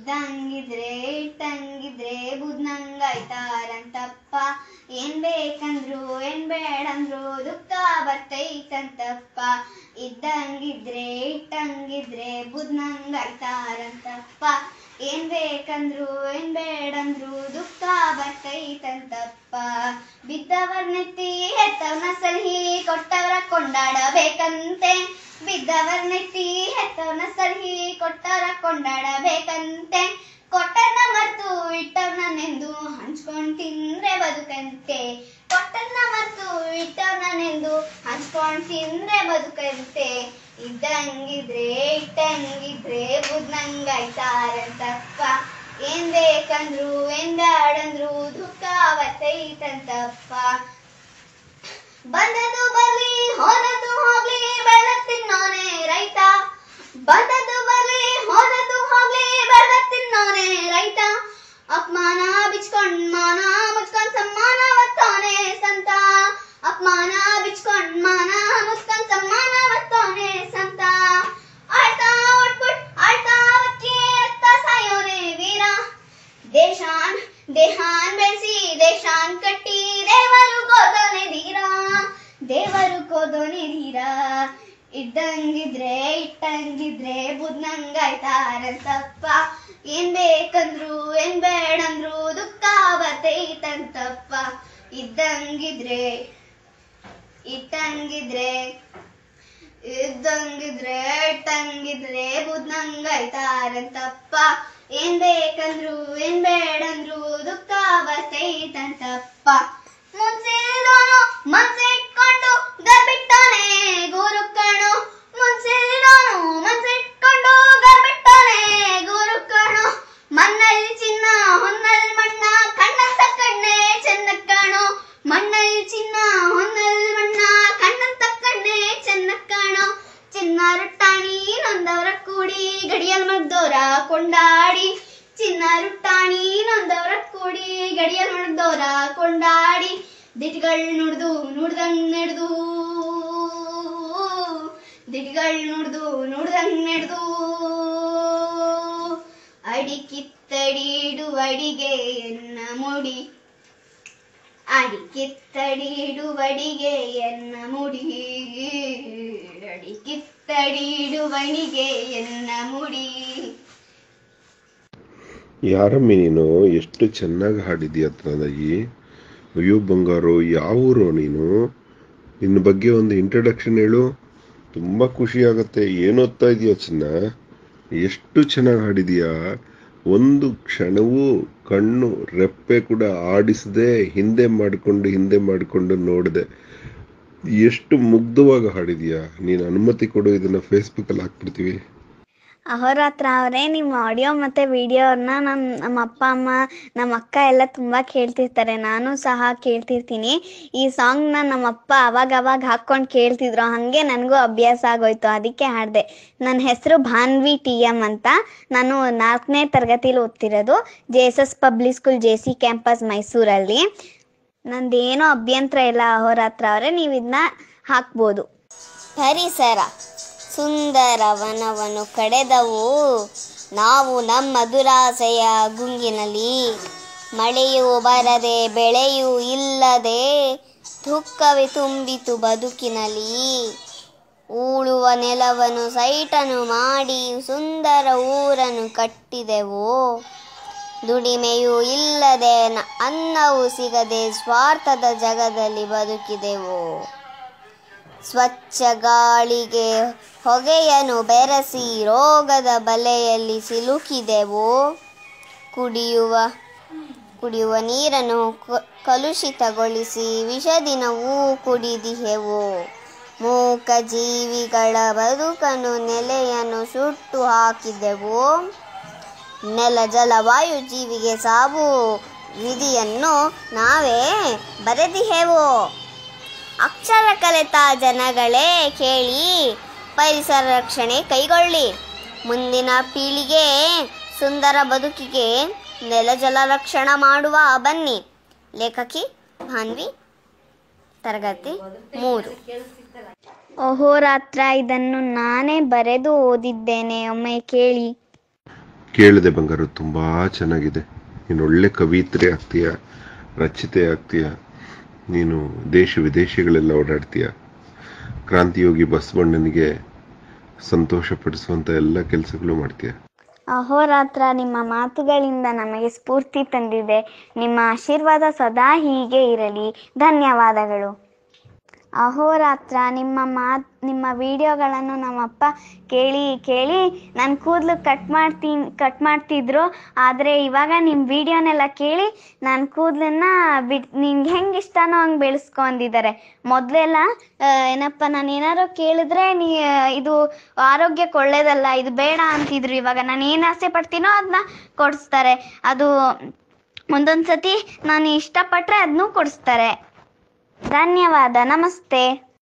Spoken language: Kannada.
ಇದ್ದಂಗಿದ್ರೆ ಇಟ್ಟಂಗಿದ್ರೆ ಬುದ್ನಂಗಾಯ್ತಾರಂತಪ್ಪ ಏನ್ ಬೇಕಂದ್ರು ಏನ್ ಬೇಡಂದ್ರು ದುಃಖ ಬರ್ತೈತಂತಪ್ಪ ಇದ್ದಂಗಿದ್ರೆ ಇಟ್ಟಂಗಿದ್ರೆ ಬುದ್ನಂಗಾಯ್ತಾರಂತಪ್ಪ ಏನ್ ಬೇಕಂದ್ರು ಏನ್ ಬೇಡಂದ್ರು ದುಃಖ ಬರ್ತೈತಂತಪ್ಪ ಬಿದ್ದವರ್ನೆತ್ತಿ ಹೆತ್ತವನ ಸಲಹಿ ಕೊಟ್ಟವರ ಕೊಂಡಾಡಬೇಕಂತೆ ಬಿದ್ದವರ್ನೆತ್ತಿ ಹೆತ್ತವನ ಸಲಹಿ ಕೊಟ್ಟವರ ಕೊಂಡಾಡಬೇಕಂತೆ ಕೊಟ್ಟನ್ನ ಮರ್ತು ಇಟ್ಟವನನೆಂದು ಹಂಚ್ಕೊಂಡ್ ತಿಂದ್ರೆ ಬದುಕಂತೆ ಕೊಟ್ಟನ್ನ ಮರ್ತು ಇಟ್ಟವನನೆಂದು ಹಂಚ್ಕೊಂಡ್ ತಿಂದ್ರೆ ಬದುಕಂತೆ ಇದ್ದಂಗಿದ್ರೆ ಇಟ್ಟಂಗಿದ್ರೆ ಬುದ್ನಂಗಾಯ್ತಾರಂತಪ್ಪ ಏನ್ ಬೇಕಂದ್ರು ಏನ್ ಬ್ಯಾಡಂದ್ರು ದುಃಖ ಬರ್ತೈತಂತಪ್ಪ ಬಂದದು ಬರ್ಲಿ ಹೋದದು ಹೋಗ್ಲಿ ಬೆಳ ತಿನ್ನೋನೆ ರೈತ ಬಂದದು ಬರ್ಲಿ ಹೋದದು ಹೋಗ್ಲಿ ಬೆಳ ತಿನ್ನೋನೆ ರೈತ ಅಪಮಾನ ಬಿಚ್ಕೊಂಡ್ ಮಾನ ಮುಚ್ಕೊಂಡ್ ಸಮ್ಮಾನ ಒತ್ತೋನೆ ಸಂತ ಅಪಮಾನ ಬಿಚ್ಕೊಂಡ್ ಮಾನ ಮುಚ್ಕೊಂಡ್ ಸಮ್ಮಾನ ಒತ್ತೋನೆ ಸಂತ ಆಳ್ತಾ ಉಟ್ಬಿಟ್ ಆಳ್ತಾ ಒತ್ತಿ ರಕ್ತ ಸಾಯೋನೆ ವೀರ ದೇಶಾನ್ ದೇಹಾನ್ ಬೆಳೆಸಿ ದೇಶಾನ್ ಕಟ್ಟಿ ದೇವರು ಕೋದೋನೆ ಧೀರ ದೇವರು ಕೋದೋನೆ ಧೀರ ಇದ್ದಂಗಿದ್ರೆ ಇಟ್ಟಂಗಿದ್ರೆ ಬುದ್ನಂಗಾಯ್ತಾರಂತಪ್ಪ ಏನ್ ಬೇಕಂದ್ರು ಏನ್ ಬೇಡಂದ್ರು ದುಃಖ ಬರ್ತೈತಂತಪ್ಪ ಇದ್ದಂಗಿದ್ರೆ ಇಟ್ಟಂಗಿದ್ರೆ ಇದ್ದಂಗಿದ್ರೆ ಇಟ್ಟಂಗಿದ್ರೆ ಬುದ್ನಂಗಾಯ್ತಾರಂತಪ್ಪ ಏನ್ ಬೇಕಂದ್ರು ಏನ್ ಬೇಡಂದ್ರು ದುಃಖ ಬರ್ತೈತಂತಪ್ಪ ಮುಂಚೆದೋನು ಮನ್ಸಿಟ್ಕೊಂಡು ಗರ್ಬಿಟ್ಟಾನೆ ಗುರು ಕಣು ಮುಂಚೆದೋನು ಮನ್ಸಿಟ್ಕೊಂಡು ಗರ್ಬಿಟ್ಟಾನೆ ಗುರು ಕಣು ಮಣ್ಣಲ್ಲಿ ಚಿನ್ನ ಹೊನ್ನಲ್ಲಿ ಮಣ್ಣ ಕಣ್ಣಂತ ಕಣ್ಣೆ ಚೆನ್ನ ಕಾಣು ಮಣ್ಣಲ್ಲಿ ಚಿನ್ನ ಹೊನ್ನಲ್ಲಿ ಮಣ್ಣ ಕಣ್ಣಂತ ಕಣ್ಣೆ ಚೆನ್ನ ಕಾಣು ಚಿನ್ನ ರುಟ್ಟಾಣಿ ನೊಂದವರ ಕೂಡಿ ಗಡಿಯಲ್ ಮಗ್ದೋರ ಕೊಂಡಾಡಿ ಚಿನ್ನ ರುಟ್ಟಾಣಿ ನೊಂದವರ ಕೂಡಿ ಗಡಿಯಲ್ ಮಗ್ದೋರ ಕೊಂಡಾಡಿ ದಿಟ್ಗಳ್ ನುಡ್ದು ನುಡ್ದಂಗ್ ನೆಡ್ದು ದಿಟ್ಗಳ್ ನುಡ್ದು ನುಡ್ದಂಗ್ ನೆಡ್ದು ಅಡಿಕಿತ್ತಡಿಡು ಅಡಿಗೆ ಎನ್ನ ಮುಡಿ ಅಡಿಕಿತ್ತಡಿಡು ಅಡಿಗೆ ಎನ್ನ ಮುಡಿ ಅಡಿಕಿತ್ತಡಿಡು ಅಡಿಗೆ ಎನ್ನ ಮುಡಿ ಯಾರಮ್ಮಿ ನೀನು ಎಷ್ಟು ಚೆನ್ನಾಗಿ ಹಾಡಿದೀಯ ತಂದಾಗಿ ಅಯ್ಯೋ ಬಂಗಾರು ಯಾವ ಊರು ನೀನು ನಿನ್ನ ಬಗ್ಗೆ ಒಂದು ಇಂಟ್ರಡಕ್ಷನ್ ಹೇಳು ತುಂಬ ಖುಷಿ ಆಗುತ್ತೆ ಏನು ಓದ್ತಾ ಇದೀಯ ಚಿನ್ನ ಎಷ್ಟು ಚೆನ್ನಾಗಿ ಹಾಡಿದೀಯ ಒಂದು ಕ್ಷಣವೂ ಕಣ್ಣು ರೆಪ್ಪೆ ಕೂಡ ಆಡಿಸದೆ ಹಿಂದೆ ಮಾಡಿಕೊಂಡು ಹಿಂದೆ ಮಾಡಿಕೊಂಡು ನೋಡಿದೆ ಎಷ್ಟು ಮುಗ್ಧವಾಗಿ ಹಾಡಿದೀಯ ನೀನು ಅನುಮತಿ ಕೊಡು ಇದನ್ನ ಫೇಸ್ಬುಕ್ಕಲ್ಲಿ ಹಾಕ್ಬಿಡ್ತೀವಿ ಅಹೋರಾತ್ರ ಅವರೇ ನಿಮ್ಮ ಆಡಿಯೋ ಮತ್ತು ವಿಡಿಯೋನ ನಮ್ಮ ನಮ್ಮ ಅಪ್ಪ ಅಮ್ಮ ನಮ್ಮ ಅಕ್ಕ ಎಲ್ಲ ತುಂಬ ಕೇಳ್ತಿರ್ತಾರೆ ನಾನು ಸಹ ಕೇಳ್ತಿರ್ತೀನಿ ಈ ಸಾಂಗ್ನ ನಮ್ಮ ಅಪ್ಪ ಅವಾಗ ಅವಾಗ ಹಾಕ್ಕೊಂಡು ಕೇಳ್ತಿದ್ರು ಹಾಗೆ ನನಗೂ ಅಭ್ಯಾಸ ಆಗೋಯ್ತು ಅದಕ್ಕೆ ಹಾಡಿದೆ ನನ್ನ ಹೆಸರು ಭಾನ್ವಿ ಟಿ ಎಮ್ ಅಂತ ನಾನು ನಾಲ್ಕನೇ ತರಗತಿಲಿ ಓದ್ತಿರೋದು J S S public school J C campus ಮೈಸೂರಲ್ಲಿ ನಂದೇನೋ ಅಭ್ಯಂತರ ಇಲ್ಲ ಅಹೋರಾತ್ರ ಅವರೇ ನೀವು ಇದನ್ನ ಹಾಕ್ಬೋದು ಪರಿಸರ ಸುಂದರ ವನವನ್ನು ಕಡೆದವು ನಾವು ನಮ್ಮ ದುರಾಸೆಯ ಗುಂಗಿನಲ್ಲಿ ಮಳೆಯೂ ಬರದೆ ಬೆಳೆಯೂ ಇಲ್ಲದೆ ದುಃಖವೇ ತುಂಬಿತು ಬದುಕಿನಲ್ಲಿ ಉಳುವ ನೆಲವನ್ನು ಸೈಟನ್ನು ಮಾಡಿ ಸುಂದರ ಊರನ್ನು ಕಟ್ಟಿದೆವು ದುಡಿಮೆಯೂ ಇಲ್ಲದೆ ನ- ಅನ್ನವೂ ಸಿಗದೆ ಸ್ವಾರ್ಥದ ಜಗದಲ್ಲಿ ಬದುಕಿದೆವು ಸ್ವಚ್ಛ ಗಾಳಿಗೆ ಹೊಗೆಯನ್ನು ಬೆರೆಸಿ ರೋಗದ ಬಲೆಯಲ್ಲಿ ಸಿಲುಕಿದೆವು ಕುಡಿಯುವ ಕುಡಿಯುವ ನೀರನ್ನು ಕ- ಕಲುಷಿತಗೊಳಿಸಿ ವಿಷದಿನವೂ ಕುಡಿದಿಹೆವು ಮೂಕ ಜೀವಿಗಳ ಬದುಕನ್ನು ನೆಲೆಯನ್ನು ಸುಟ್ಟು ಹಾಕಿದೆವು ನೆಲ ಜಲ ವಾಯು ಜೀವಿಗೆ ಸಾವು ವಿಧಿಯನ್ನು ನಾವೇ ಬರೆದಿಹೆವು ಅಕ್ಷರ ಕಲಿತ ಜನಗಳೇ ಕೇಳಿ ಪರಿಸರ ರಕ್ಷಣೆ ಕೈಗೊಳ್ಳಿ ಮುಂದಿನ ಪೀಳಿಗೆ ಸುಂದರ ಬದುಕಿಗೆ ನೆಲ ಜಲ ರಕ್ಷಣೆ ಮಾಡುವ ಬನ್ನಿ ಲೇಖಕಿ ಭಾನ್ವಿ ತರಗತಿ ಮೂರು ಅಹೋರಾತ್ರ ಇದನ್ನು ನಾನೇ ಬರೆದು ಓದಿದ್ದೇನೆ ಒಮ್ಮೆ ಕೇಳಿ ಕೇಳಿದೆ ಬಂಗಾರು ತುಂಬ ಚೆನ್ನಾಗಿದೆ ನೀನು ಒಳ್ಳೆ ಕವಿತ್ರಿ ಆಗ್ತೀಯ ರಚಿತೆ ಆಗ್ತೀಯ ನೀನು ದೇಶ ವಿದೇಶಗಳೆಲ್ಲ ಓಡಾಡ್ತೀಯ ಕ್ರಾಂತಿಯೋಗಿ ಬಸವಣ್ಣನಿಗೆ ಸಂತೋಷಪಡಿಸುವಂಥ ಎಲ್ಲ ಕೆಲಸಗಳು ಮಾಡ್ತೀಯ ಅಹೋರಾತ್ರ ನಿಮ್ಮ ಮಾತುಗಳಿಂದ ನಮಗೆ ಸ್ಫೂರ್ತಿ ತಂದಿದೆ ನಿಮ್ಮ ಆಶೀರ್ವಾದ ಸದಾ ಹೀಗೆ ಇರಲಿ ಧನ್ಯವಾದಗಳು ಅಹೋರಾತ್ರ ನಿಮ್ಮ ಮಾತ್ ನಿಮ್ಮ ವಿಡಿಯೋಗಳನ್ನು ನಮ್ಮಪ್ಪ ಕೇಳಿ ಕೇಳಿ ನನ್ನ ಕೂದಲು ಕಟ್ ಮಾಡ್ತೀನಿ ಕಟ್ ಮಾಡ್ತಿದ್ರು ಆದರೆ ಇವಾಗ ನಿಮ್ಮ ವಿಡಿಯೋನೆಲ್ಲ ಕೇಳಿ ನನ್ನ ಕೂದಲನ್ನ ಬಿಟ್ ನಿನ್ಗೆ ಹೆಂಗೆ ಇಷ್ಟನೋ ಹಂಗೆ ಬೆಳೆಸ್ಕೊಂಡಿದ್ದಾರೆ ಮೊದಲೆಲ್ಲ ಏನಪ್ಪ ನಾನು ಏನಾರು ಕೇಳಿದ್ರೆ ನೀ ಇದು ಆರೋಗ್ಯಕ್ಕೆ ಒಳ್ಳೇದಲ್ಲ ಇದು ಬೇಡ ಅಂತಿದ್ರು ಇವಾಗ ನಾನು ಏನು ಆಸೆ ಪಡ್ತೀನೋ ಅದನ್ನ ಕೊಡಿಸ್ತಾರೆ ಅದು ಒಂದೊಂದು ಸತಿ ನಾನು ಇಷ್ಟಪಟ್ಟರೆ ಅದನ್ನೂ ಕೊಡಿಸ್ತಾರೆ ಧನ್ಯವಾದ ನಮಸ್ತೆ